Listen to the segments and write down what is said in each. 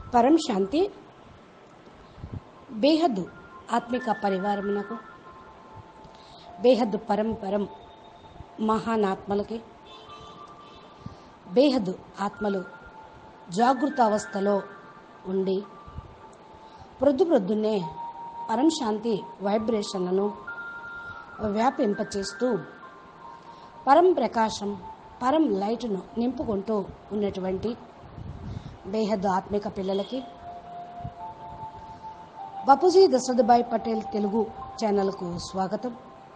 పరం శాంతి బేహద్దు ఆత్మిక పరివారమునకు బేహద్దు పరం పరం మహానాత్మలకి బేహద్దు ఆత్మలు జాగృత అవస్థలో ఉండి ప్రొద్దు ప్రొద్దున్నే పరం శాంతి వైబ్రేషన్లను వ్యాపింపచేస్తూ పరం ప్రకాశం పరం లైట్ను నింపుకుంటూ ఉన్నటువంటి బేహద్దు ఆత్మిక పిల్లలకి బాపూజీ దశరథభాయ్ పటేల్ తెలుగు ఛానల్కు స్వాగతం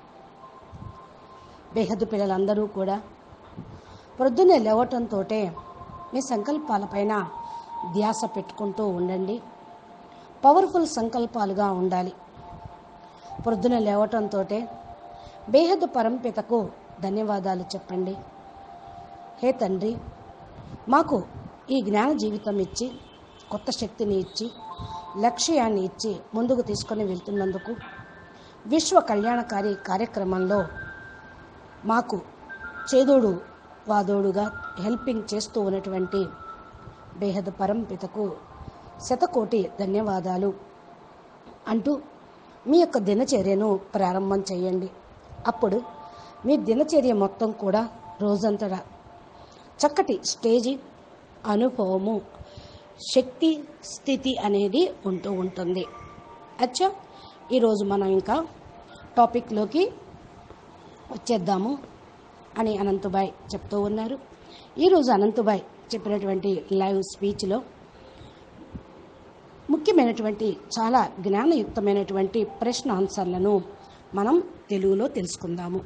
బేహద్దు పిల్లలందరూ కూడా ప్రొద్దున్నే లేవటంతో మీ సంకల్పాలపైన ధ్యాస పెట్టుకుంటూ ఉండండి పవర్ఫుల్ సంకల్పాలుగా ఉండాలి ప్రొద్దున లేవటంతో బేహద్దు పరంపితకు ధన్యవాదాలు చెప్పండి హే తండ్రి మాకు ఈ జ్ఞాన జీవితం ఇచ్చి కొత్త శక్తిని ఇచ్చి లక్ష్యాన్ని ఇచ్చి ముందుకు తీసుకొని వెళ్తున్నందుకు విశ్వ కళ్యాణకారి కార్యక్రమంలో మాకు చేదోడు వాదోడుగా హెల్పింగ్ చేస్తూ ఉన్నటువంటి బేహద్ పరంపితకు శతకోటి ధన్యవాదాలు అంటూ మీ యొక్క దినచర్యను ప్రారంభం చేయండి అప్పుడు మీ దినచర్య మొత్తం కూడా రోజంతటా చక్కటి స్టేజి అనుభవము శక్తి స్థితి అనేది ఉంటూ ఉంటుంది అచ్చా ఈరోజు మనం ఇంకా టాపిక్లోకి వచ్చేద్దాము అని అనంతుబాయ్ చెప్తూ ఉన్నారు ఈరోజు అనంతుబాయ్ చెప్పినటువంటి లైవ్ స్పీచ్లో ముఖ్యమైనటువంటి చాలా జ్ఞానయుక్తమైనటువంటి ప్రశ్న ఆన్సర్లను మనం తెలుగులో తెలుసుకుందాము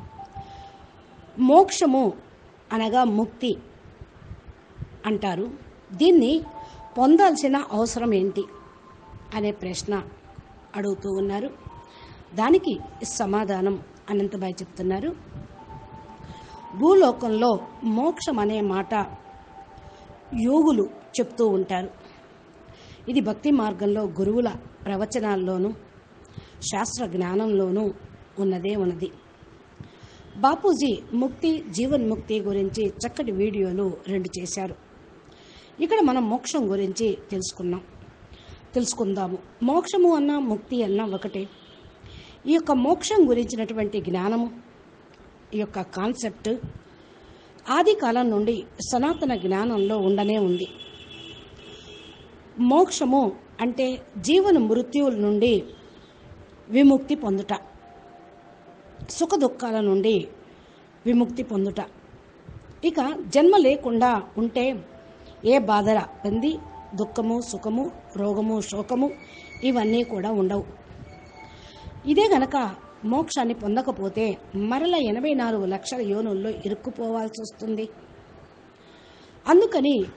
మోక్షము అనగా ముక్తి అంటారు దీన్ని పొందాల్సిన అవసరం ఏంటి అనే ప్రశ్న అడుగుతూ ఉన్నారు దానికి సమాధానం అనంతబాయ్ చెప్తున్నారు భూలోకంలో మోక్షం అనే మాట యోగులు చెప్తూ ఉంటారు ఇది భక్తి మార్గంలో గురువుల ప్రవచనాల్లోనూ శాస్త్ర జ్ఞానంలోనూ ఉన్నదే ఉన్నది బాపూజీ ముక్తి జీవన్ముక్తి గురించి చక్కటి వీడియోలు రెండు చేశారు ఇక్కడ మనం మోక్షం గురించి తెలుసుకున్నాం తెలుసుకుందాము మోక్షము అన్న ముక్తి అన్న ఒకటే ఈ యొక్క మోక్షం గురించినటువంటి జ్ఞానము ఈ యొక్క కాన్సెప్ట్ ఆది కాలం నుండి సనాతన జ్ఞానంలో ఉండనే ఉంది మోక్షము అంటే జీవన మృత్యువుల నుండి విముక్తి పొందుట సుఖ దుఃఖాల నుండి విముక్తి పొందుట ఇక జన్మ లేకుండా ఉంటే ఏ బాధల పొంది దుఃఖము సుఖము రోగము శోకము ఇవన్నీ కూడా ఉండవు ఇదే గనక మోక్షాన్ని పొందకపోతే మరల ఎనభై నాలుగు లక్షల యోనుల్లో ఇరుక్కుపోవాల్సి వస్తుంది అందుకని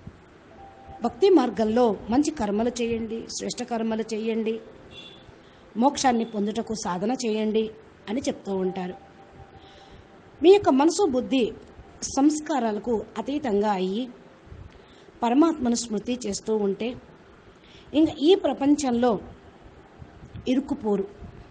భక్తి మార్గంలో మంచి కర్మలు చేయండి శ్రేష్ట కర్మలు చేయండి మోక్షాన్ని పొందుటకు సాధన చేయండి అని చెప్తూ ఉంటారు మీ యొక్క మనసు బుద్ధి సంస్కారాలకు అతీతంగా అయ్యి పరమాత్మను స్మృతి చేస్తూ ఉంటే ఇంకా ఈ ప్రపంచంలో ఇరుక్కుపోరు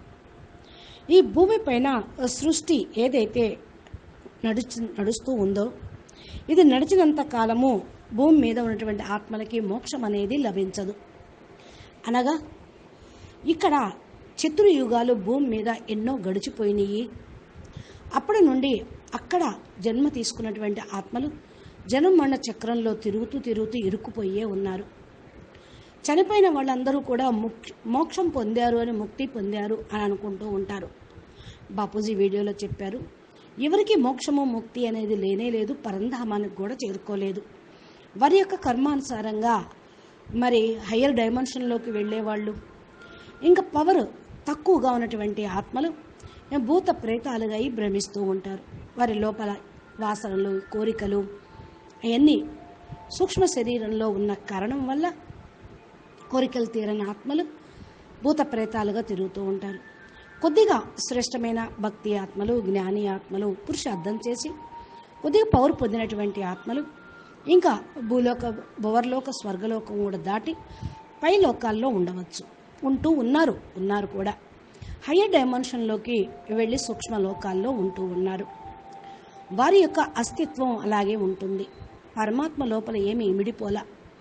ఈ భూమిపైన సృష్టి ఏదైతే నడుచు నడుస్తూ ఉందో ఇది నడిచినంత కాలము భూమి మీద ఉన్నటువంటి ఆత్మలకి మోక్షం అనేది లభించదు అనగా ఇక్కడ చతుర్యుగాలు భూమి మీద ఎన్నో గడిచిపోయినాయి అప్పటి నుండి అక్కడ జన్మ తీసుకున్నటువంటి ఆత్మలు జనమరణ చక్రంలో తిరుగుతూ తిరుగుతూ ఇరుక్కుపోయే ఉన్నారు చనిపోయిన వాళ్ళందరూ కూడా ముక్ మోక్షం పొందారు అని ముక్తి పొందారు అని అనుకుంటూ ఉంటారు బాపూజీ వీడియోలో చెప్పారు ఎవరికి మోక్షము ముక్తి అనేది లేనే లేదు పరంధామానికి కూడా చేరుకోలేదు వారి యొక్క కర్మానుసారంగా మరి హయ్యర్ డైమెన్షన్లోకి వెళ్ళేవాళ్ళు ఇంకా పవర్ తక్కువగా ఉన్నటువంటి ఆత్మలు భూత ప్రేతాలుగా అయి భ్రమిస్తూ ఉంటారు వారి లోపల వాసనలు కోరికలు అవన్నీ సూక్ష్మ శరీరంలో ఉన్న కారణం వల్ల కోరికలు తీరని ఆత్మలు భూత ప్రేతాలుగా తిరుగుతూ ఉంటారు కొద్దిగా శ్రేష్టమైన భక్తి ఆత్మలు జ్ఞాని ఆత్మలు పురుషార్థం చేసి కొద్దిగా పవర్ పొందినటువంటి ఆత్మలు ఇంకా భూలోక భువర్లోక స్వర్గలోకం కూడా దాటి పై లోకాల్లో ఉండవచ్చు ఉంటూ ఉన్నారు ఉన్నారు కూడా హయ్యర్ డైమెన్షన్లోకి వెళ్ళి సూక్ష్మ లోకాల్లో ఉంటూ ఉన్నారు వారి యొక్క అస్తిత్వం అలాగే ఉంటుంది పరమాత్మ లోపల ఏమి ఇమిడిపోలా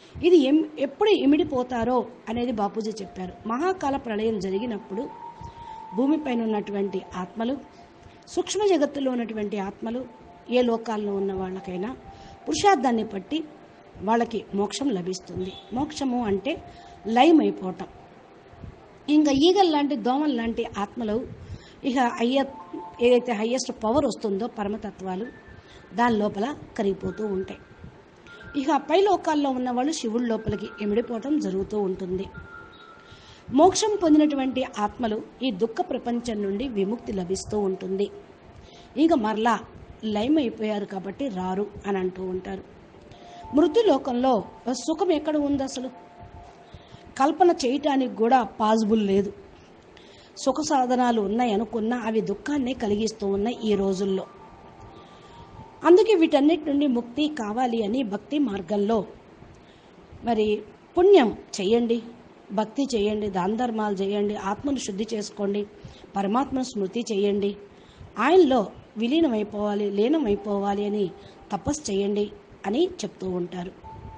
ఇది ఎం ఎప్పుడు ఇమిడిపోతారో అనేది బాపూజీ చెప్పారు మహాకాల ప్రళయం జరిగినప్పుడు భూమిపైన ఉన్నటువంటి ఆత్మలు సూక్ష్మ జగత్తులో ఉన్నటువంటి ఆత్మలు ఏ లోకాల్లో ఉన్న వాళ్ళకైనా పురుషార్థాన్ని బట్టి వాళ్ళకి మోక్షం లభిస్తుంది మోక్షము అంటే లయం అయిపోవటం ఇంకా ఈగల్ లాంటి దోమలు లాంటి ఆత్మలు ఇక అయ్య ఏదైతే హయ్యెస్ట్ పవర్ వస్తుందో పరమతత్వాలు దాని లోపల కరిగిపోతూ ఉంటాయి ఇక పై లోకాల్లో ఉన్న వాళ్ళు శివుడి లోపలికి ఎమిడిపోవటం జరుగుతూ ఉంటుంది మోక్షం పొందినటువంటి ఆత్మలు ఈ దుఃఖ ప్రపంచం నుండి విముక్తి లభిస్తూ ఉంటుంది ఇక మరలా లయం అయిపోయారు కాబట్టి రారు అని అంటూ ఉంటారు మృత్యు లోకంలో సుఖం ఎక్కడ ఉంది అసలు కల్పన చేయటానికి కూడా పాసిబుల్ లేదు సుఖ సాధనాలు ఉన్నాయి అనుకున్నా అవి దుఃఖాన్ని కలిగిస్తూ ఉన్నాయి ఈ రోజుల్లో అందుకే వీటన్నిటి నుండి ముక్తి కావాలి అని భక్తి మార్గంలో మరి పుణ్యం చేయండి భక్తి చేయండి దాన ధర్మాలు చేయండి ఆత్మను శుద్ధి చేసుకోండి పరమాత్మను స్మృతి చేయండి ఆయనలో విలీనమైపోవాలి లీనమైపోవాలి అని తపస్సు చేయండి అని చెప్తూ ఉంటారు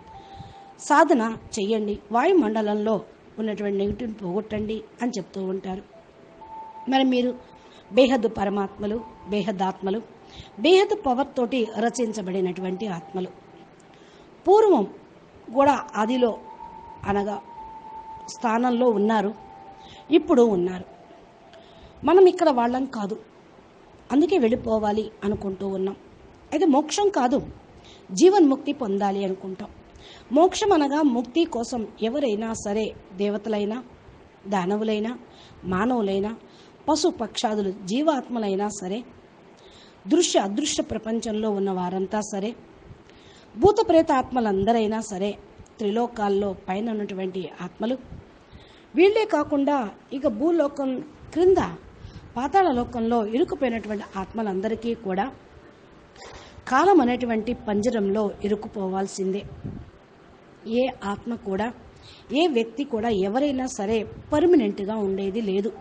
సాధన చెయ్యండి వాయుమండలంలో ఉన్నటువంటి నెగిటివ్ని పోగొట్టండి అని చెప్తూ ఉంటారు మరి మీరు బేహద్దు పరమాత్మలు బేహద్ ఆత్మలు బేహద్ పవర్ తోటి రచించబడినటువంటి ఆత్మలు పూర్వం కూడా ఆదిలో అనగా స్థానంలో ఉన్నారు ఇప్పుడు ఉన్నారు మనం ఇక్కడ వాళ్ళం కాదు అందుకే వెళ్ళిపోవాలి అనుకుంటూ ఉన్నాం అయితే మోక్షం కాదు జీవన్ముక్తి పొందాలి అనుకుంటాం మోక్షం అనగా ముక్తి కోసం ఎవరైనా సరే దేవతలైనా దానవులైనా మానవులైనా పశు పక్షాదులు జీవాత్మలైనా సరే దృశ్య అదృశ్య ప్రపంచంలో ఉన్న వారంతా సరే భూత ప్రేత ఆత్మలందరైనా సరే త్రిలోకాల్లో పైన ఉన్నటువంటి ఆత్మలు వీళ్ళే కాకుండా ఇక భూలోకం క్రింద పాతాళ లోకంలో ఇరుకుపోయినటువంటి ఆత్మలందరికీ కూడా కాలం అనేటువంటి పంజరంలో ఇరుక్కుపోవాల్సిందే ఏ ఆత్మ కూడా ఏ వ్యక్తి కూడా ఎవరైనా సరే పర్మనెంట్గా ఉండేది లేదు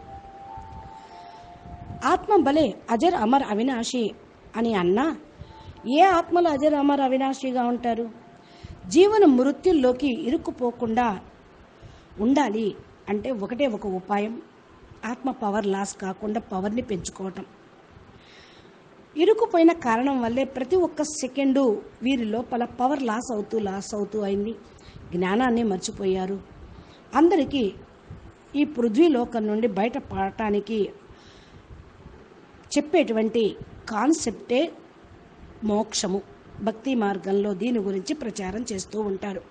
ఆత్మ భలే అజర్ అమర్ అవినాశి అని అన్నా ఏ ఆత్మలు అజర్ అమర్ అవినాశిగా ఉంటారు జీవన మృత్యుల్లోకి ఇరుక్కుపోకుండా ఉండాలి అంటే ఒకటే ఒక ఉపాయం ఆత్మ పవర్ లాస్ కాకుండా పవర్ని పెంచుకోవటం ఇరుకుపోయిన కారణం వల్లే ప్రతి ఒక్క సెకండు వీరి లోపల పవర్ లాస్ అవుతూ లాస్ అవుతూ అయింది జ్ఞానాన్ని మర్చిపోయారు అందరికీ ఈ పృథ్వీలోకం నుండి బయటపడటానికి చెప్పేటువంటి కాన్సెప్టే మోక్షము భక్తి మార్గంలో దీని గురించి ప్రచారం చేస్తూ ఉంటారు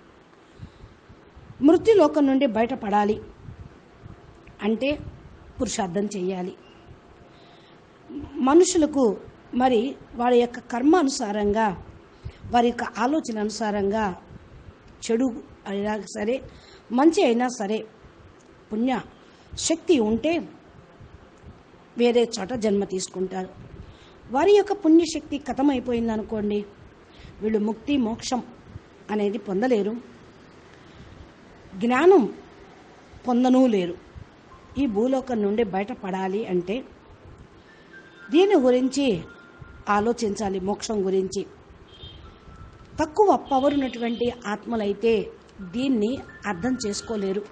మృత్యులోకం నుండి బయటపడాలి అంటే పురుషార్థం చేయాలి మనుషులకు మరి వారి యొక్క కర్మ అనుసారంగా వారి యొక్క ఆలోచన అనుసారంగా చెడు అయినా సరే మంచి అయినా సరే పుణ్య శక్తి ఉంటే వేరే చోట జన్మ తీసుకుంటారు వారి యొక్క పుణ్యశక్తి కథమైపోయింది అనుకోండి వీళ్ళు ముక్తి మోక్షం అనేది పొందలేరు జ్ఞానం పొందనూ లేరు ఈ భూలోకం నుండి బయటపడాలి అంటే దీని గురించి ఆలోచించాలి మోక్షం గురించి తక్కువ పవర్ ఉన్నటువంటి ఆత్మలైతే దీన్ని అర్థం చేసుకోలేరు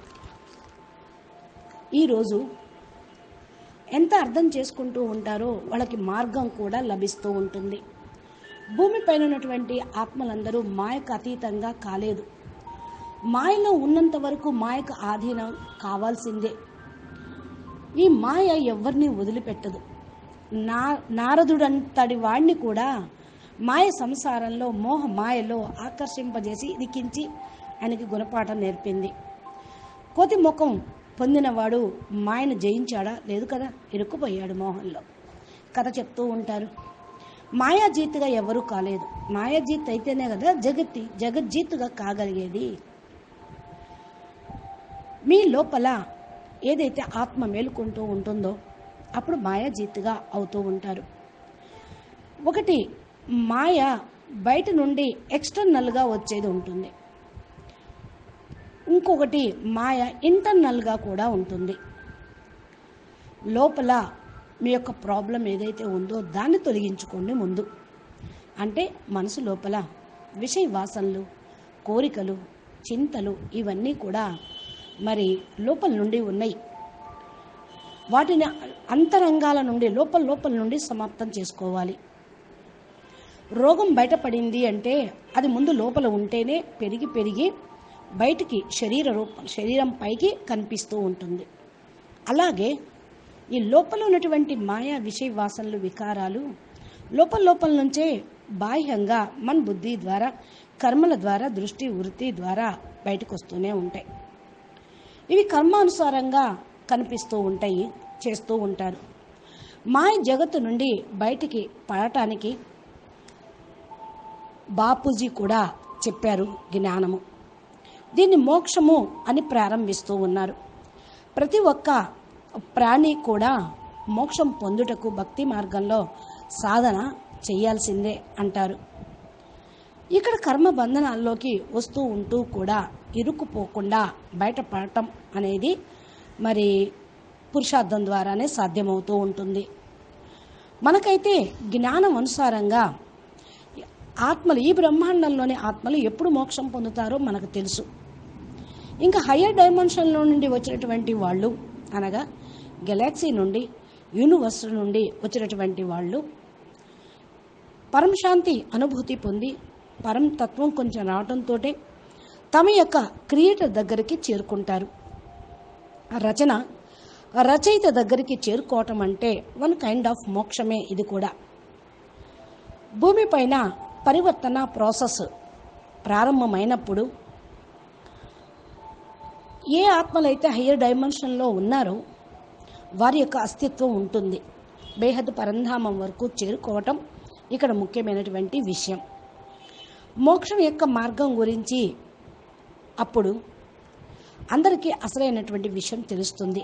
ఈరోజు ఎంత అర్థం చేసుకుంటూ ఉంటారో వాళ్ళకి మార్గం కూడా లభిస్తూ ఉంటుంది భూమిపైన ఉన్నటువంటి ఆత్మలందరూ మాయకు అతీతంగా కాలేదు మాయలో ఉన్నంత వరకు మాయకు ఆధీనం కావాల్సిందే ఈ మాయ ఎవరిని వదిలిపెట్టదు నా నారదుడంతటి వాడిని కూడా మాయ సంసారంలో మోహ మాయలో ఆకర్షింపజేసి ఇరికించి ఆయనకి గుణపాఠం నేర్పింది కోతి ముఖం పొందినవాడు మాయను జయించాడా లేదు కదా ఇరుక్కుపోయాడు మోహంలో కథ చెప్తూ ఉంటారు మాయాజీత్గా ఎవరూ కాలేదు మాయాజీత్ అయితేనే కదా జగత్తి జగజ్జీత్తుగా కాగలిగేది మీ లోపల ఏదైతే ఆత్మ మేలుకుంటూ ఉంటుందో అప్పుడు మాయాజీత్తుగా అవుతూ ఉంటారు ఒకటి మాయ బయట నుండి ఎక్స్టర్నల్గా వచ్చేది ఉంటుంది ఇంకొకటి మాయ ఇంటర్నల్గా కూడా ఉంటుంది లోపల మీ యొక్క ప్రాబ్లం ఏదైతే ఉందో దాన్ని తొలగించుకోండి ముందు అంటే మనసు లోపల విషయ వాసనలు కోరికలు చింతలు ఇవన్నీ కూడా మరి లోపల నుండి ఉన్నాయి వాటిని అంతరంగాల నుండి లోపల లోపల నుండి సమాప్తం చేసుకోవాలి రోగం బయటపడింది అంటే అది ముందు లోపల ఉంటేనే పెరిగి పెరిగి బయటికి శరీర రూప శరీరం పైకి కనిపిస్తూ ఉంటుంది అలాగే ఈ లోపల ఉన్నటువంటి మాయా విషయ వాసనలు వికారాలు లోపల లోపల నుంచే బాహ్యంగా మన బుద్ధి ద్వారా కర్మల ద్వారా దృష్టి వృత్తి ద్వారా బయటకు వస్తూనే ఉంటాయి ఇవి కర్మానుసారంగా కనిపిస్తూ ఉంటాయి చేస్తూ ఉంటారు మాయ జగత్తు నుండి బయటికి పడటానికి బాపూజీ కూడా చెప్పారు జ్ఞానము దీన్ని మోక్షము అని ప్రారంభిస్తూ ఉన్నారు ప్రతి ఒక్క ప్రాణి కూడా మోక్షం పొందుటకు భక్తి మార్గంలో సాధన చేయాల్సిందే అంటారు ఇక్కడ కర్మ బంధనాల్లోకి వస్తూ ఉంటూ కూడా ఇరుక్కుపోకుండా బయటపడటం అనేది మరి పురుషార్థం ద్వారానే సాధ్యమవుతూ ఉంటుంది మనకైతే జ్ఞానం అనుసారంగా ఆత్మలు ఈ బ్రహ్మాండంలోని ఆత్మలు ఎప్పుడు మోక్షం పొందుతారో మనకు తెలుసు ఇంకా హయ్యర్ డైమెన్షన్లో నుండి వచ్చినటువంటి వాళ్ళు అనగా గెలాక్సీ నుండి యూనివర్స్ నుండి వచ్చినటువంటి వాళ్ళు పరమశాంతి అనుభూతి పొంది పరం తత్వం కొంచెం రావడంతో తమ యొక్క క్రియేటర్ దగ్గరికి చేరుకుంటారు ఆ రచన రచయిత దగ్గరికి చేరుకోవటం అంటే వన్ కైండ్ ఆఫ్ మోక్షమే ఇది కూడా భూమిపైన పరివర్తన ప్రాసెస్ ప్రారంభమైనప్పుడు ఏ ఆత్మలైతే హయ్యర్ డైమెన్షన్లో ఉన్నారో వారి యొక్క అస్తిత్వం ఉంటుంది బేహద్ పరంధామం వరకు చేరుకోవటం ఇక్కడ ముఖ్యమైనటువంటి విషయం మోక్షం యొక్క మార్గం గురించి అప్పుడు అందరికీ అసలైనటువంటి విషయం తెలుస్తుంది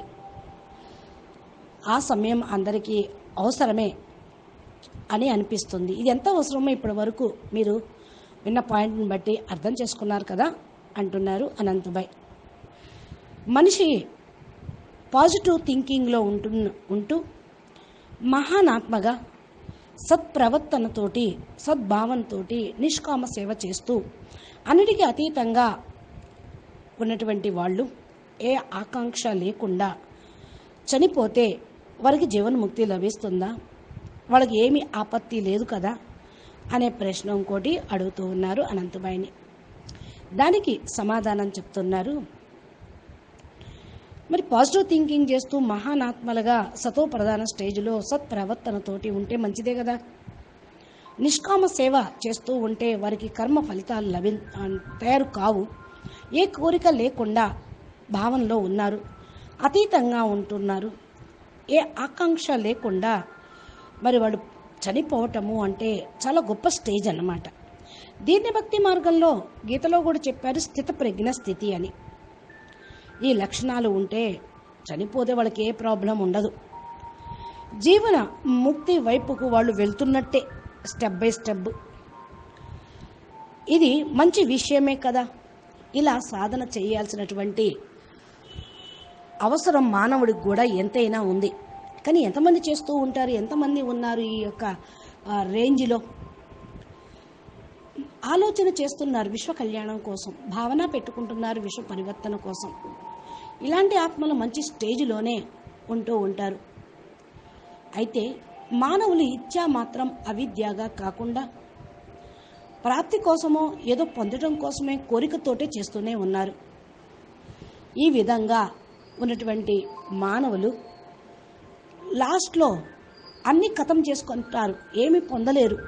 ఆ సమయం అందరికీ అవసరమే అని అనిపిస్తుంది ఇది ఎంత అవసరమో ఇప్పటి వరకు మీరు విన్న పాయింట్ని బట్టి అర్థం చేసుకున్నారు కదా అంటున్నారు అనంతభాయ్ మనిషి పాజిటివ్ థింకింగ్లో ఉంటు ఉంటూ మహానాత్మగా సత్ప్రవర్తనతోటి సద్భావంతోటి నిష్కామ సేవ చేస్తూ అన్నిటికీ అతీతంగా ఉన్నటువంటి వాళ్ళు ఏ ఆకాంక్ష లేకుండా చనిపోతే వారికి జీవన్ముక్తి లభిస్తుందా వాళ్ళకి ఏమి ఆపత్తి లేదు కదా అనే ప్రశ్న ఇంకోటి అడుగుతూ ఉన్నారు అనంతబాయిని దానికి సమాధానం చెప్తున్నారు మరి పాజిటివ్ థింకింగ్ చేస్తూ మహానాత్మలుగా సతో ప్రధాన స్టేజ్లో సత్ప్రవర్తనతోటి ఉంటే మంచిదే కదా నిష్కామ సేవ చేస్తూ ఉంటే వారికి కర్మ ఫలితాలు లభి తయారు కావు ఏ కోరిక లేకుండా భావనలో ఉన్నారు అతీతంగా ఉంటున్నారు ఏ ఆకాంక్ష లేకుండా మరి వాడు చనిపోవటము అంటే చాలా గొప్ప స్టేజ్ అన్నమాట దీన్ని భక్తి మార్గంలో గీతలో కూడా చెప్పారు స్థిత ప్రజ్ఞ స్థితి అని ఈ లక్షణాలు ఉంటే చనిపోతే వాళ్ళకి ఏ ప్రాబ్లం ఉండదు జీవన ముక్తి వైపుకు వాళ్ళు వెళ్తున్నట్టే స్టెప్ బై స్టెప్ ఇది మంచి విషయమే కదా ఇలా సాధన చేయాల్సినటువంటి అవసరం మానవుడికి కూడా ఎంతైనా ఉంది కానీ ఎంతమంది చేస్తూ ఉంటారు ఎంతమంది ఉన్నారు ఈ యొక్క ఆ, రేంజ్లో ఆలోచన చేస్తున్నారు విశ్వ కళ్యాణం కోసం భావన పెట్టుకుంటున్నారు విశ్వ పరివర్తన కోసం ఇలాంటి ఆత్మలు మంచి స్టేజ్లోనే ఉంటూ ఉంటారు అయితే మానవులు ఇచ్చా మాత్రం అవిద్యగా కాకుండా ప్రాప్తి కోసమో ఏదో పొందడం కోసమే కోరికతోటే చేస్తూనే ఉన్నారు ఈ విధంగా ఉన్నటువంటి మానవులు లాస్ట్లో అన్ని ఖతం చేసుకుంటారు ఏమి పొందలేరు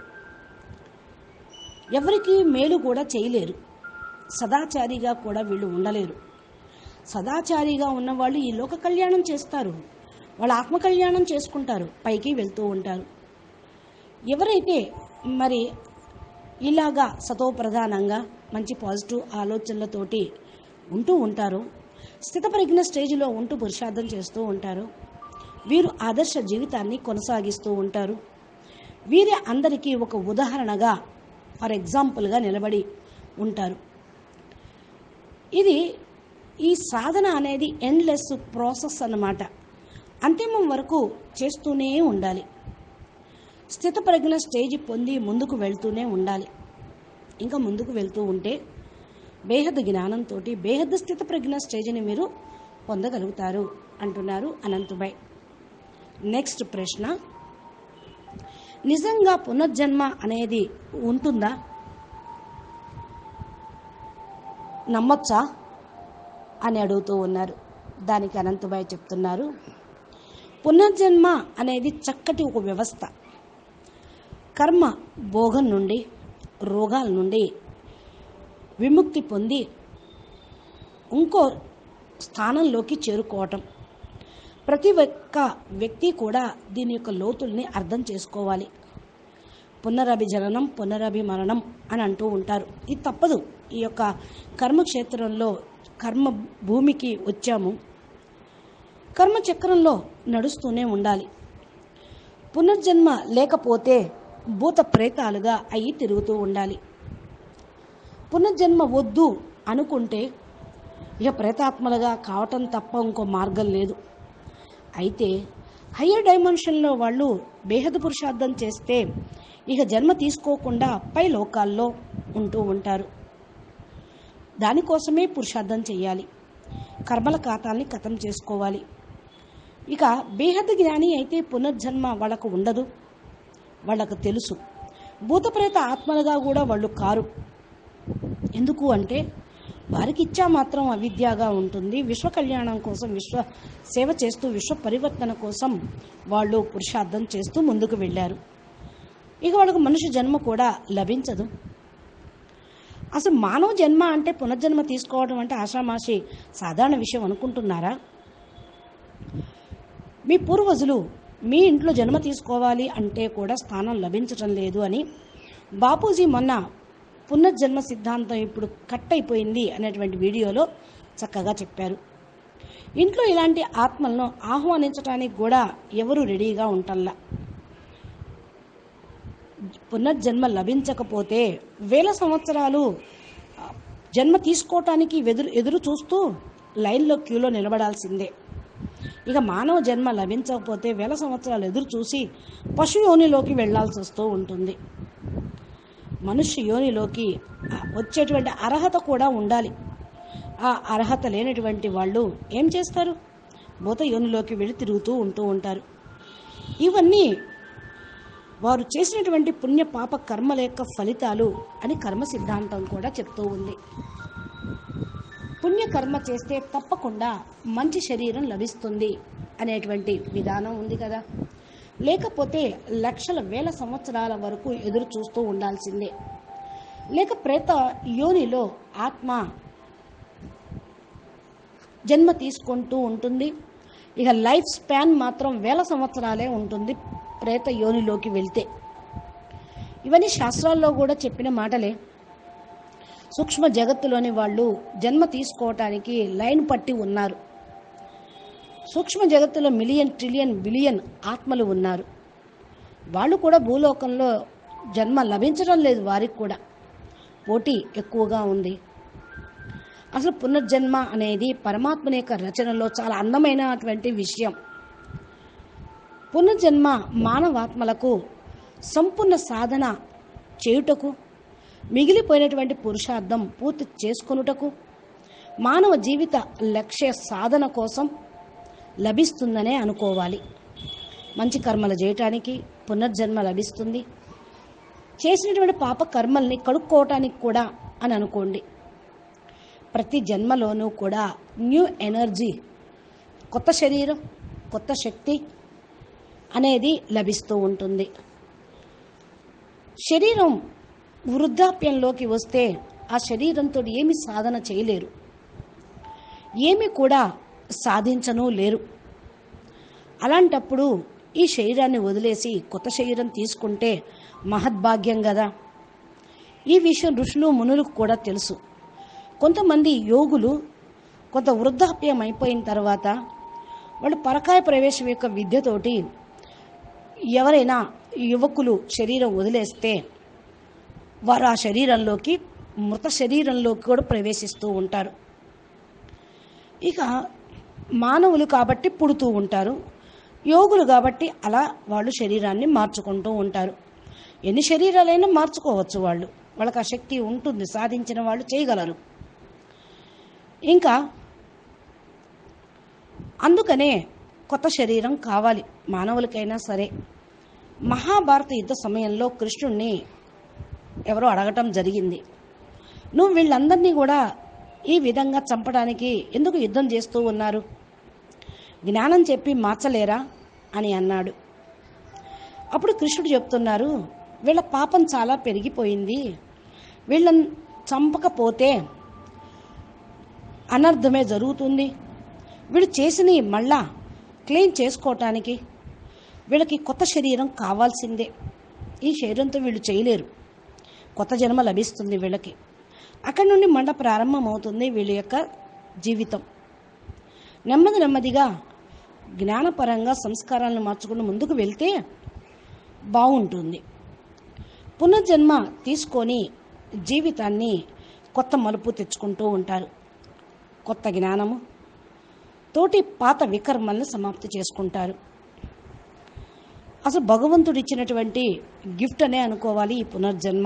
ఎవరికి మేలు కూడా చేయలేరు సదాచారిగా కూడా వీళ్ళు ఉండలేరు సదాచారిగా ఉన్నవాళ్ళు ఈ లోక కళ్యాణం చేస్తారు వాళ్ళ ఆత్మ కళ్యాణం చేసుకుంటారు పైకి వెళ్తూ ఉంటారు ఎవరైతే మరి ఇలాగా సతో ప్రధానంగా మంచి పాజిటివ్ ఆలోచనలతోటి ఉంటూ ఉంటారో స్థితప్రజ్ఞ స్టేజ్లో ఉంటూ పురుషార్థం చేస్తూ ఉంటారు వీరు ఆదర్శ జీవితాన్ని కొనసాగిస్తూ ఉంటారు వీరే అందరికీ ఒక ఉదాహరణగా ఫర్ ఎగ్జాంపుల్గా నిలబడి ఉంటారు ఇది ఈ సాధన అనేది ఎండ్లెస్ ప్రాసెస్ అన్నమాట అంతిమం వరకు చేస్తూనే ఉండాలి స్థితప్రజ్ఞ స్టేజ్ పొంది ముందుకు వెళ్తూనే ఉండాలి ఇంకా ముందుకు వెళ్తూ ఉంటే బేహద్ జ్ఞానంతో బేహద్ స్థిత ప్రజ్ఞ స్టేజ్ని మీరు పొందగలుగుతారు అంటున్నారు అనంతుబాయ్ నెక్స్ట్ ప్రశ్న నిజంగా పునర్జన్మ అనేది ఉంటుందా నమ్మొచ్చా అని అడుగుతూ ఉన్నారు దానికి అనంతబాయ్ చెప్తున్నారు పునర్జన్మ అనేది చక్కటి ఒక వ్యవస్థ కర్మ భోగం నుండి రోగాల నుండి విముక్తి పొంది ఇంకో స్థానంలోకి చేరుకోవటం ప్రతి ఒక్క వ్యక్తి కూడా దీని యొక్క లోతుల్ని అర్థం చేసుకోవాలి పునరభిజననం పునరభిమరణం అని అంటూ ఉంటారు ఇది తప్పదు ఈ యొక్క కర్మక్షేత్రంలో కర్మ భూమికి వచ్చాము కర్మచక్రంలో నడుస్తూనే ఉండాలి పునర్జన్మ లేకపోతే భూత ప్రేతాలుగా అయ్యి తిరుగుతూ ఉండాలి పునర్జన్మ వద్దు అనుకుంటే ఇక ప్రేతాత్మలుగా కావటం తప్ప ఇంకో మార్గం లేదు అయితే హయ్యర్ డైమెన్షన్లో వాళ్ళు బేహద పురుషార్థం చేస్తే ఇక జన్మ తీసుకోకుండా పై లోకాల్లో ఉంటూ ఉంటారు దానికోసమే పురుషార్థం చేయాలి కర్మల ఖాతాల్ని కథం చేసుకోవాలి ఇక బేహద్ జ్ఞాని అయితే పునర్జన్మ వాళ్ళకు ఉండదు వాళ్ళకు తెలుసు భూతప్రేత ఆత్మలుగా కూడా వాళ్ళు కారు ఎందుకు అంటే వారికి ఇచ్చా మాత్రం అవిద్యగా ఉంటుంది విశ్వ కళ్యాణం కోసం విశ్వ సేవ చేస్తూ విశ్వ పరివర్తన కోసం వాళ్ళు పురుషార్థం చేస్తూ ముందుకు వెళ్ళారు ఇక వాళ్ళకు మనుష్య జన్మ కూడా లభించదు అసలు మానవ జన్మ అంటే పునర్జన్మ తీసుకోవడం అంటే ఆషామాషి సాధారణ విషయం అనుకుంటున్నారా మీ పూర్వజులు మీ ఇంట్లో జన్మ తీసుకోవాలి అంటే కూడా స్థానం లభించటం లేదు అని బాపూజీ మొన్న పునర్జన్మ సిద్ధాంతం ఇప్పుడు కట్ అయిపోయింది అనేటువంటి వీడియోలో చక్కగా చెప్పారు ఇంట్లో ఇలాంటి ఆత్మలను ఆహ్వానించడానికి కూడా ఎవరు రెడీగా ఉంటల్లా పునర్జన్మ లభించకపోతే వేల సంవత్సరాలు ఆ, జన్మ తీసుకోవటానికి ఎదురు ఎదురు చూస్తూ లైన్లో క్యూలో నిలబడాల్సిందే ఇక మానవ జన్మ లభించకపోతే వేల సంవత్సరాలు ఎదురు చూసి పశు యోనిలోకి వెళ్లాల్సి వస్తూ ఉంటుంది మనుష్య యోనిలోకి ఆ, వచ్చేటువంటి అర్హత కూడా ఉండాలి ఆ అర్హత లేనటువంటి వాళ్ళు ఏం చేస్తారు భూత యోనిలోకి వెళ్ళి తిరుగుతూ ఉంటూ ఉంటారు ఇవన్నీ వారు చేసినటువంటి పుణ్య పాప కర్మల యొక్క ఫలితాలు అని కర్మ సిద్ధాంతం కూడా చెప్తూ ఉంది పుణ్యకర్మ చేస్తే తప్పకుండా మంచి శరీరం లభిస్తుంది అనేటువంటి విధానం ఉంది కదా లేకపోతే లక్షల వేల సంవత్సరాల వరకు ఎదురు చూస్తూ ఉండాల్సిందే లేక ప్రేత యోనిలో ఆత్మ జన్మ తీసుకుంటూ ఉంటుంది ఇక లైఫ్ స్పాన్ మాత్రం వేల సంవత్సరాలే ఉంటుంది ప్రేత యోనిలోకి వెళ్తే ఇవన్నీ శాస్త్రాల్లో కూడా చెప్పిన మాటలే సూక్ష్మ జగత్తులోని వాళ్ళు జన్మ తీసుకోవటానికి లైన్ పట్టి ఉన్నారు సూక్ష్మ జగత్తులో మిలియన్ ట్రిలియన్ బిలియన్ ఆత్మలు ఉన్నారు వాళ్ళు కూడా భూలోకంలో జన్మ లభించడం లేదు వారికి కూడా పోటీ ఎక్కువగా ఉంది అసలు పునర్జన్మ అనేది పరమాత్మని యొక్క రచనలో చాలా అందమైనటువంటి విషయం పునర్జన్మ మానవాత్మలకు సంపూర్ణ సాధన చేయుటకు మిగిలిపోయినటువంటి పురుషార్థం పూర్తి చేసుకొనుటకు మానవ జీవిత లక్ష్య సాధన కోసం లభిస్తుందనే అనుకోవాలి మంచి కర్మలు చేయటానికి పునర్జన్మ లభిస్తుంది చేసినటువంటి పాప కర్మల్ని కడుక్కోవటానికి కూడా అని అనుకోండి ప్రతి జన్మలోనూ కూడా న్యూ ఎనర్జీ కొత్త శరీరం కొత్త శక్తి అనేది లభిస్తూ ఉంటుంది శరీరం వృద్ధాప్యంలోకి వస్తే ఆ శరీరంతో ఏమి సాధన చేయలేరు ఏమి కూడా సాధించను లేరు అలాంటప్పుడు ఈ శరీరాన్ని వదిలేసి కొత్త శరీరం తీసుకుంటే మహద్భాగ్యం కదా ఈ విషయం ఋషులు మునులకు కూడా తెలుసు కొంతమంది యోగులు కొంత వృద్ధాప్యం అయిపోయిన తర్వాత వాళ్ళు పరకాయ ప్రవేశం యొక్క విద్యతోటి ఎవరైనా యువకులు శరీరం వదిలేస్తే వారు ఆ శరీరంలోకి మృత శరీరంలోకి కూడా ప్రవేశిస్తూ ఉంటారు ఇక మానవులు కాబట్టి పుడుతూ ఉంటారు యోగులు కాబట్టి అలా వాళ్ళు శరీరాన్ని మార్చుకుంటూ ఉంటారు ఎన్ని శరీరాలైనా మార్చుకోవచ్చు వాళ్ళు వాళ్ళకి ఆ శక్తి ఉంటుంది సాధించిన వాళ్ళు చేయగలరు ఇంకా అందుకనే కొత్త శరీరం కావాలి మానవులకైనా సరే మహాభారత యుద్ధ సమయంలో కృష్ణుణ్ణి ఎవరో అడగటం జరిగింది నువ్వు వీళ్ళందరినీ కూడా ఈ విధంగా చంపడానికి ఎందుకు యుద్ధం చేస్తూ ఉన్నారు జ్ఞానం చెప్పి మార్చలేరా అని అన్నాడు అప్పుడు కృష్ణుడు చెప్తున్నారు వీళ్ళ పాపం చాలా పెరిగిపోయింది వీళ్ళని చంపకపోతే అనర్థమే జరుగుతుంది వీళ్ళు చేసినవి మళ్ళా క్లీన్ చేసుకోవటానికి వీళ్ళకి కొత్త శరీరం కావాల్సిందే ఈ శరీరంతో వీళ్ళు చేయలేరు కొత్త జన్మ లభిస్తుంది వీళ్ళకి అక్కడి నుండి మండ ప్రారంభమవుతుంది వీళ్ళ యొక్క జీవితం నెమ్మది నెమ్మదిగా జ్ఞానపరంగా సంస్కారాలను మార్చుకుని ముందుకు వెళ్తే బాగుంటుంది పునర్జన్మ తీసుకొని జీవితాన్ని కొత్త మలుపు తెచ్చుకుంటూ ఉంటారు కొత్త జ్ఞానము తోటి పాత వికర్మల్ని సమాప్తి చేసుకుంటారు అసలు భగవంతుడు ఇచ్చినటువంటి గిఫ్ట్ అనే అనుకోవాలి ఈ పునర్జన్మ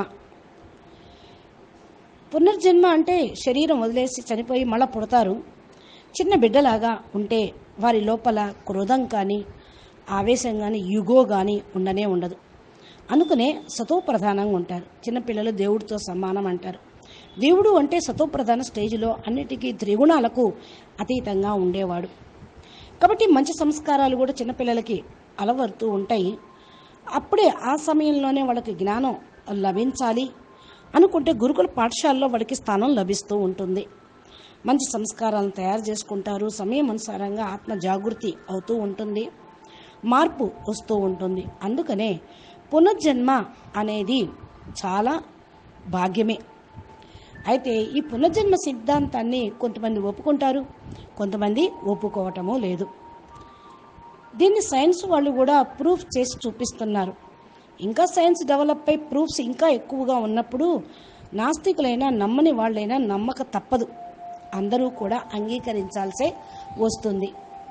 పునర్జన్మ అంటే శరీరం వదిలేసి చనిపోయి మళ్ళా పుడతారు చిన్న బిడ్డలాగా ఉంటే వారి లోపల క్రోధం కానీ ఆవేశం కానీ యుగో కానీ ఉండనే ఉండదు అందుకనే సతో ప్రధానంగా ఉంటారు చిన్నపిల్లలు దేవుడితో సమానం అంటారు దేవుడు అంటే సతో ప్రధాన స్టేజ్లో అన్నిటికీ త్రిగుణాలకు అతీతంగా ఉండేవాడు కాబట్టి మంచి సంస్కారాలు కూడా చిన్నపిల్లలకి అలవరుతూ ఉంటాయి అప్పుడే ఆ సమయంలోనే వాళ్ళకి జ్ఞానం లభించాలి అనుకుంటే గురుకుల పాఠశాలలో వాడికి స్థానం లభిస్తూ ఉంటుంది మంచి సంస్కారాలను తయారు చేసుకుంటారు సమయం అనుసారంగా ఆత్మ జాగృతి అవుతూ ఉంటుంది మార్పు వస్తూ ఉంటుంది అందుకనే పునర్జన్మ అనేది చాలా భాగ్యమే అయితే ఈ పునర్జన్మ సిద్ధాంతాన్ని కొంతమంది ఒప్పుకుంటారు కొంతమంది ఒప్పుకోవటము లేదు దీన్ని సైన్స్ వాళ్ళు కూడా ప్రూఫ్ చేసి చూపిస్తున్నారు ఇంకా సైన్స్ డెవలప్ అయి ప్రూఫ్స్ ఇంకా ఎక్కువగా ఉన్నప్పుడు నాస్తికులైనా నమ్మని వాళ్ళైనా నమ్మక తప్పదు అందరూ కూడా అంగీకరించాల్సే వస్తుంది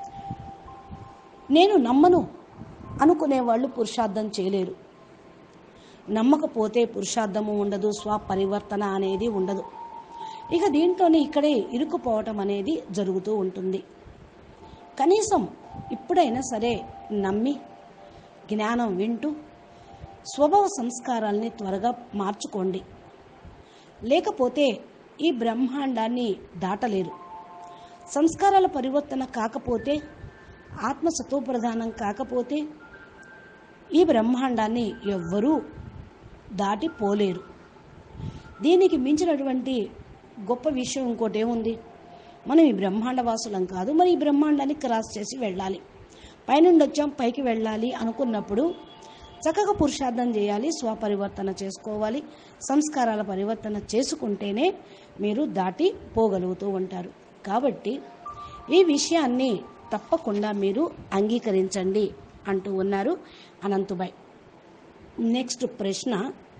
నేను నమ్మను అనుకునే వాళ్ళు పురుషార్థం చేయలేరు నమ్మకపోతే పురుషార్థము ఉండదు స్వపరివర్తన అనేది ఉండదు ఇక దీంట్లోనే ఇక్కడే ఇరుక్కుపోవటం అనేది జరుగుతూ ఉంటుంది కనీసం ఇప్పుడైనా సరే నమ్మి జ్ఞానం వింటూ స్వభావ సంస్కారాల్ని త్వరగా మార్చుకోండి లేకపోతే ఈ బ్రహ్మాండాన్ని దాటలేరు సంస్కారాల పరివర్తన కాకపోతే ఆత్మ సతోప్రధానం కాకపోతే ఈ బ్రహ్మాండాన్ని ఎవ్వరూ దాటిపోలేరు దీనికి మించినటువంటి గొప్ప విషయం ఇంకోటి ఏముంది మనం ఈ బ్రహ్మాండ వాసులం కాదు మరి ఈ బ్రహ్మాండాన్ని క్రాస్ చేసి వెళ్ళాలి పైనుండి వచ్చాం పైకి వెళ్ళాలి అనుకున్నప్పుడు చక్కగా పురుషార్థం చేయాలి స్వపరివర్తన చేసుకోవాలి సంస్కారాల పరివర్తన చేసుకుంటేనే మీరు దాటి పోగలుగుతూ ఉంటారు కాబట్టి ఈ విషయాన్ని తప్పకుండా మీరు అంగీకరించండి అంటూ ఉన్నారు అనంతుబాయ్ నెక్స్ట్ ప్రశ్న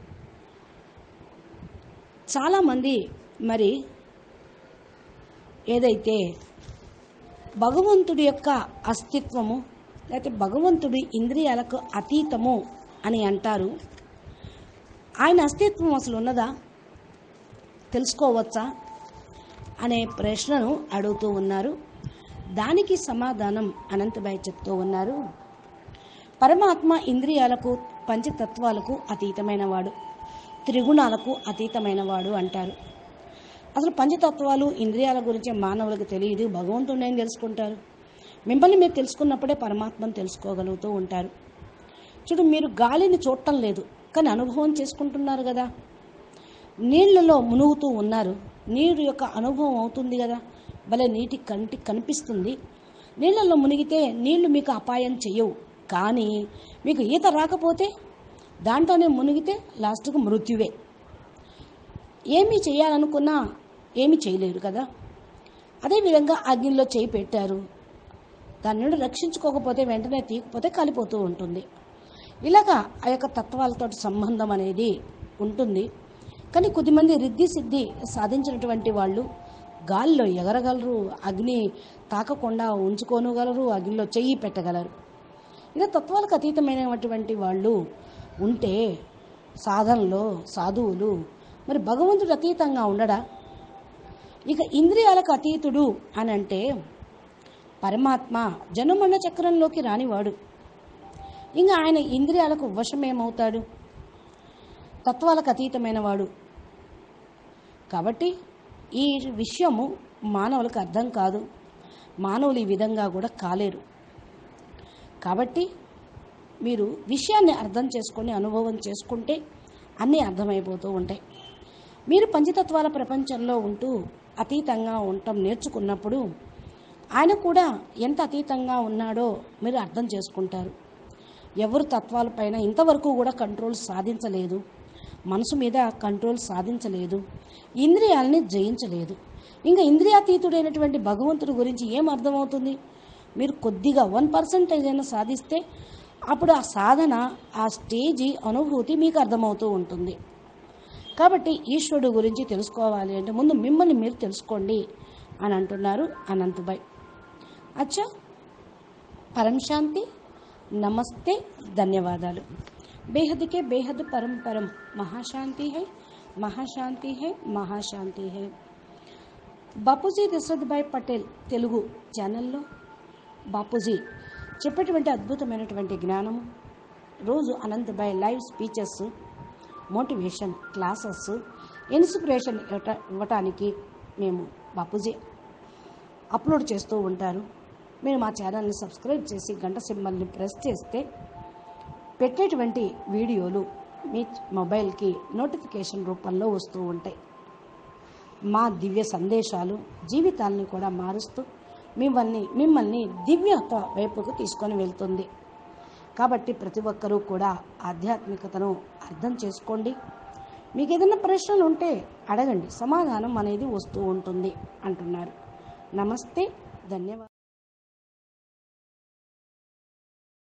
చాలామంది మరి ఏదైతే భగవంతుడి యొక్క అస్తిత్వము లేకపోతే భగవంతుడి ఇంద్రియాలకు అతీతము అని అంటారు ఆయన అస్తిత్వం అసలు ఉన్నదా తెలుసుకోవచ్చా అనే ప్రశ్నను అడుగుతూ ఉన్నారు దానికి సమాధానం అనంతబాయ్ చెప్తూ ఉన్నారు పరమాత్మ ఇంద్రియాలకు పంచతత్వాలకు అతీతమైన వాడు త్రిగుణాలకు అతీతమైన వాడు అంటారు అసలు పంచతత్వాలు ఇంద్రియాల గురించి మానవులకు తెలియదు భగవంతుడు ఏం తెలుసుకుంటారు మిమ్మల్ని మీరు తెలుసుకున్నప్పుడే పరమాత్మను తెలుసుకోగలుగుతూ ఉంటారు చూడు మీరు గాలిని చూడటం లేదు కానీ అనుభవం చేసుకుంటున్నారు కదా నీళ్లలో మునుగుతూ ఉన్నారు నీరు యొక్క అనుభవం అవుతుంది కదా భలే నీటి కంటికి కనిపిస్తుంది నీళ్ళల్లో మునిగితే నీళ్లు మీకు అపాయం చెయ్యవు కానీ మీకు ఈత రాకపోతే దాంట్లోనే మునిగితే లాస్ట్కు మృత్యువే ఏమీ చేయాలనుకున్నా ఏమీ చేయలేరు కదా అదేవిధంగా అగ్నిలో చేయి పెట్టారు దాని నుండి రక్షించుకోకపోతే వెంటనే తీయకపోతే కాలిపోతూ ఉంటుంది ఇలాగా ఆ యొక్క తత్వాలతో సంబంధం అనేది ఉంటుంది కానీ కొద్దిమంది రిద్ధి సిద్ధి సాధించినటువంటి వాళ్ళు గాలిలో ఎగరగలరు అగ్ని తాకకుండా ఉంచుకోనగలరు అగ్నిలో చెయ్యి పెట్టగలరు ఇలా తత్వాలకు అతీతమైనటువంటి వాళ్ళు ఉంటే సాధనలో సాధువులు మరి భగవంతుడు అతీతంగా ఉండడా ఇక ఇంద్రియాలకు అతీతుడు అని అంటే పరమాత్మ జనుమన్న చక్రంలోకి రానివాడు ఇంకా ఆయన ఇంద్రియాలకు వశమేమవుతాడు తత్వాలకు అతీతమైన వాడు కాబట్టి ఈ విషయము మానవులకు అర్థం కాదు మానవులు ఈ విధంగా కూడా కాలేరు కాబట్టి మీరు విషయాన్ని అర్థం చేసుకొని అనుభవం చేసుకుంటే అన్నీ అర్థమైపోతూ ఉంటాయి మీరు పంచతత్వాల ప్రపంచంలో ఉంటూ అతీతంగా ఉండటం నేర్చుకున్నప్పుడు ఆయన కూడా ఎంత అతీతంగా ఉన్నాడో మీరు అర్థం చేసుకుంటారు ఎవరు తత్వాలపైన ఇంతవరకు కూడా కంట్రోల్ సాధించలేదు మనసు మీద కంట్రోల్ సాధించలేదు ఇంద్రియాలని జయించలేదు ఇంకా ఇంద్రియాతీతుడైనటువంటి భగవంతుడి గురించి ఏం అర్థమవుతుంది మీరు కొద్దిగా వన్ పర్సెంటేజ్ అయినా సాధిస్తే అప్పుడు ఆ సాధన ఆ స్టేజీ అనుభూతి మీకు అర్థమవుతూ ఉంటుంది కాబట్టి ఈశ్వరుడు గురించి తెలుసుకోవాలి అంటే ముందు మిమ్మల్ని మీరు తెలుసుకోండి అని అంటున్నారు అనంతబాయ్ అచ్చా పరం శాంతి నమస్తే ధన్యవాదాలు బేహద్ के बेहद परम परम महाशांति है महाशांति है महाशांति है బాపూజీ దశరథ్భాయ్ పటేల్ తెలుగు ఛానల్లో బాపూజీ చెప్పేటువంటి అద్భుతమైనటువంటి జ్ఞానము రోజు Anantbhai live speeches motivation classes inspiration ఇవ్వట ఇవ్వటానికి మేము బాపూజీ అప్లోడ్ చేస్తూ ఉంటారు మీరు మా ఛానల్ని సబ్స్క్రైబ్ చేసి గంట సింబల్ని ప్రెస్ చేస్తే పెట్టేటువంటి వీడియోలు మీ మొబైల్కి నోటిఫికేషన్ రూపంలో వస్తూ ఉంటాయి మా దివ్య సందేశాలు జీవితాల్ని కూడా మారుస్తూ మిమ్మల్ని మిమ్మల్ని దివ్యత వైపుకు తీసుకొని వెళ్తుంది కాబట్టి ప్రతి ఒక్కరూ కూడా ఆధ్యాత్మికతను అర్థం చేసుకోండి మీకు ఏదైనా ప్రశ్నలు ఉంటే అడగండి సమాధానం అనేది వస్తూ ఉంటుంది అంటున్నారు నమస్తే ధన్యవాదాలు